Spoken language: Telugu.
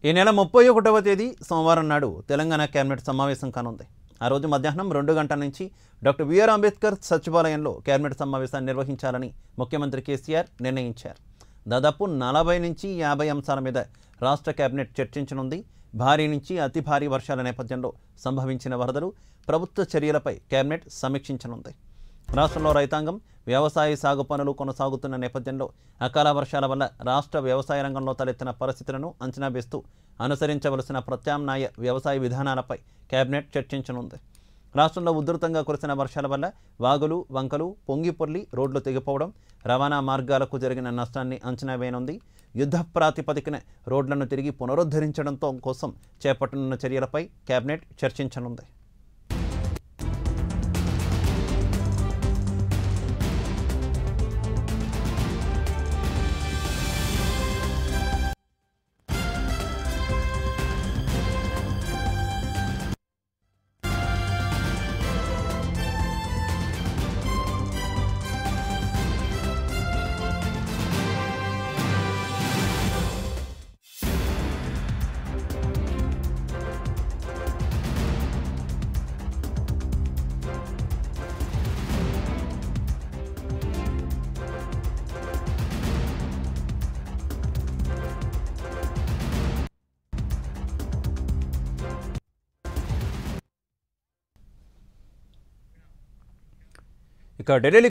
ఈ నెల ముప్పై ఒకటవ తేదీ సోమవారం నాడు తెలంగాణ కేబినెట్ సమావేశం కానుంది ఆ రోజు మధ్యాహ్నం రెండు గంటల నుంచి డాక్టర్ బిఆర్ అంబేద్కర్ సచివాలయంలో కేబినెట్ సమావేశాన్ని నిర్వహించాలని ముఖ్యమంత్రి కేసీఆర్ నిర్ణయించారు దాదాపు నలభై నుంచి యాభై అంశాల మీద రాష్ట్ర కేబినెట్ చర్చించనుంది భారీ నుంచి అతి భారీ వర్షాల నేపథ్యంలో సంభవించిన వరదలు ప్రభుత్వ చర్యలపై కేబినెట్ సమీక్షించనుంది రాష్ట్రంలో రైతాంగం వ్యవసాయ సాగు పనులు కొనసాగుతున్న నేపథ్యంలో అకాల వర్షాల వల్ల రాష్ట్ర వ్యవసాయ రంగంలో తలెత్తిన పరిస్థితులను అంచనా వేస్తూ అనుసరించవలసిన ప్రత్యామ్నాయ వ్యవసాయ విధానాలపై కేబినెట్ చర్చించనుంది రాష్ట్రంలో ఉధృతంగా కురిసిన వర్షాల వల్ల వాగులు వంకలు పొంగిపొర్లి రోడ్లు తెగిపోవడం రవాణా మార్గాలకు జరిగిన నష్టాన్ని అంచనా వేయనుంది యుద్ధ ప్రాతిపదికన రోడ్లను తిరిగి పునరుద్ధరించడంతో కోసం చేపట్టనున్న చర్యలపై కేబినెట్ చర్చించనుంది ఇక ఢిల్లీ